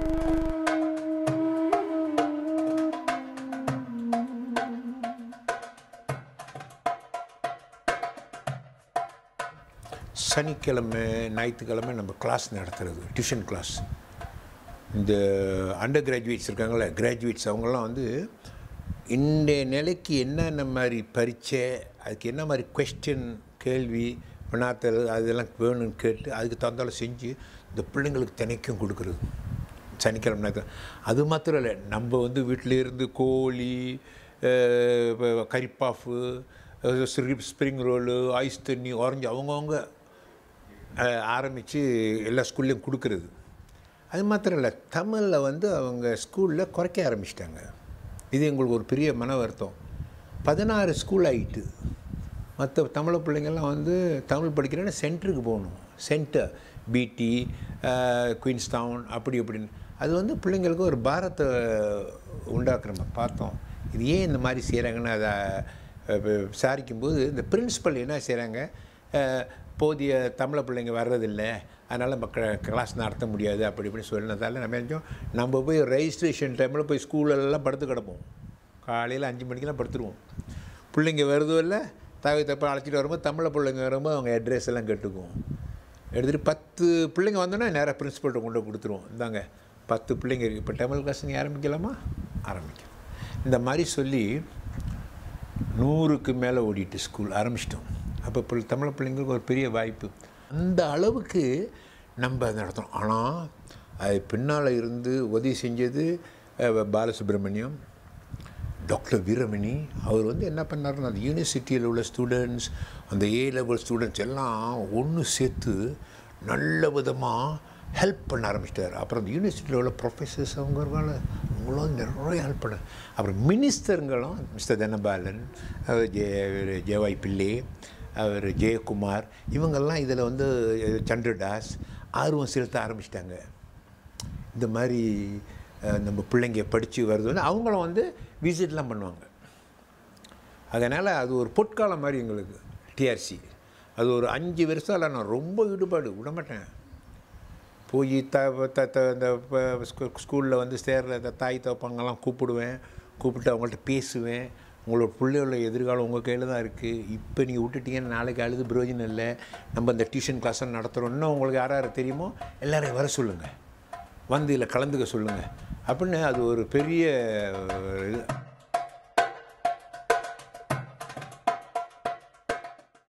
சனிக்கிழமை ஞாயிற்றுக்கிழமை நம்ம கிளாஸ் நடத்துறது டியூஷன் கிளாஸ் இந்த அண்டர் கிராஜுவேட்ஸ் இருக்காங்களே கிராஜுவேட்ஸ் அவங்கெல்லாம் வந்து இந்த நிலைக்கு என்னென்ன மாதிரி பரீட்சை அதுக்கு என்ன மாதிரி கொஸ்டின் கேள்வி வினாத்தல் அதெல்லாம் வேணும்னு கேட்டு அதுக்கு தகுந்தால செஞ்சு இந்த பிள்ளைங்களுக்கு தினைக்கும் கொடுக்குறது சனிக்கிழமை ஞாயிற்று- அது மாத்திரம் இல்லை நம்ம வந்து வீட்டில் இருந்து கோழி அஹ், ப- கறிப்பாஃபு ஸ்ப்ரிங் ரோலு ஐஸ் தண்ணி ஆரஞ்சு அவங்கவுங்க ஆரம்பித்து எல்லா ஸ்கூல்லையும் கொடுக்குறது அது மாத்திரம் இல்லை தமிழில் வந்து அவங்க ஸ்கூலில் குறைக்க ஆரம்பிச்சிட்டாங்க இது எங்களுக்கு ஒரு பெரிய மன வருத்தம் பதினாறு ஸ்கூல் ஆகிட்டு மற்ற தமிழ் பிள்ளைங்கள்லாம் வந்து தமிழ் படிக்கிறேன்னா சென்டருக்கு போகணும் சென்டர் பிடி குயின்ஸ்டவுன் அப்படி இப்படின்னு அது வந்து பிள்ளைங்களுக்கு ஒரு பாரத்தை உண்டாக்குற மாதிரி பார்த்தோம் இது ஏன் இந்த மாதிரி செய்கிறாங்கன்னு அதை அஹ், விசாரிக்கும்போது இந்த பிரின்சிபல் என்ன செய்கிறாங்க போதிய தமிழ பிள்ளைங்க வர்றதில்லை அதனால் மக்கள் கிளாஸ் நடத்த முடியாது அப்படி இப்படின்னு சொன்னதால நம்ம நினைச்சோம் நம்ம போய் ரெஜிஸ்ட்ரேஷன் டைமில் போய் ஸ்கூலெல்லாம் படுத்து கிடப்போம் காலையில் அஞ்சு மணிக்கெல்லாம் படுத்துருவோம் பிள்ளைங்க வருதோ இல்லை தாவை தப்பா அழைச்சிட்டு வரும்போது தமிழ பிள்ளைங்க வரும்போது அவங்க அட்ரஸ் எல்லாம் கேட்டுக்குவோம் எடுத்துகிட்டு பத்து பிள்ளைங்க வந்தோன்னா நேராக பிரின்சிபல்கிட்ட கொண்டு போய் கொடுத்துருவோம் இந்தாங்க பத்து பிள்ளைங்க இருக்குது இப்போ தமிழ் கிளாஸ் நீங்கள் ஆரம்பிக்கலாமா ஆரம்பிக்கலாம் இந்த மாதிரி சொல்லி நூறுக்கு மேலே ஓடிட்டு ஸ்கூல் ஆரம்பிச்சிட்டோம் அப்போ பிள்ளை தமிழ் பிள்ளைங்களுக்கு ஒரு பெரிய வாய்ப்பு அந்த அளவுக்கு நம்ம அதை நடத்தணும் ஆனால் அது பின்னால் இருந்து உதவி செஞ்சது அஹ், பாலசுப்ரமணியம் டாக்டர் வீரமணி அவர் வந்து என்ன பண்ணாருன்னா அந்த யூனிவர்சிட்டியில் உள்ள ஸ்டூடெண்ட்ஸ் அந்த ஏ லெவல் ஸ்டூடெண்ட்ஸ் எல்லாம் ஒன்று சேர்த்து நல்ல விதமாக ஹெல்ப் பண்ண ஆரம்பிச்சிட்டார் அப்புறம் அந்த யூனிவர்சிட்டியில் உள்ள ப்ரொஃபஸர்ஸ் அவங்க இருக்காங்க அவங்களும் நிறைய ஹெல்ப் பண்ண அப்புறம் மினிஸ்டருங்களும் மிஸ்டர் தனபாலன் அவர் ஜெ ஜெவாய் பிள்ளை அவர் ஜெயக்குமார் இவங்கெல்லாம் இதில் வந்து சந்திரதாஸ் ஆர்வம் செலுத்த ஆரம்பிச்சிட்டாங்க இந்த மாதிரி அஹ், நம்ம பிள்ளைங்க படித்து வருது வந்து அவங்களும் வந்து விசிட்லாம் பண்ணுவாங்க அதனால் அது ஒரு பொற்காலம் மாதிரி எங்களுக்கு டிஆர்சி அது ஒரு அஞ்சு வருஷம் இல்லை நான் ரொம்ப ஈடுபாடு விட மாட்டேன் போய் த த த இந்த ஸ்கூலில் வந்து சேர்ற இந்த தாய் தப்பங்கெல்லாம் கூப்பிடுவேன் கூப்பிட்டு அவங்கள்ட்ட பேசுவேன் உங்களோட பிள்ளைகளோட எதிர்காலம் உங்கள் கையில் தான் இருக்குது இப்போ நீங்கள் விட்டுட்டீங்கன்னா நாளைக்கு அழுது பிரயோஜனம் இல்லை நம்ம இந்த டியூஷன் கிளாஸை நடத்துகிறோம் இன்னும் உங்களுக்கு யார் யார் தெரியுமோ எல்லாரையும் வர சொல்லுங்கள் வந்து இதில் கலந்துக்க சொல்லுங்கள் அப்படின்னு அது ஒரு பெரிய ஒரு இது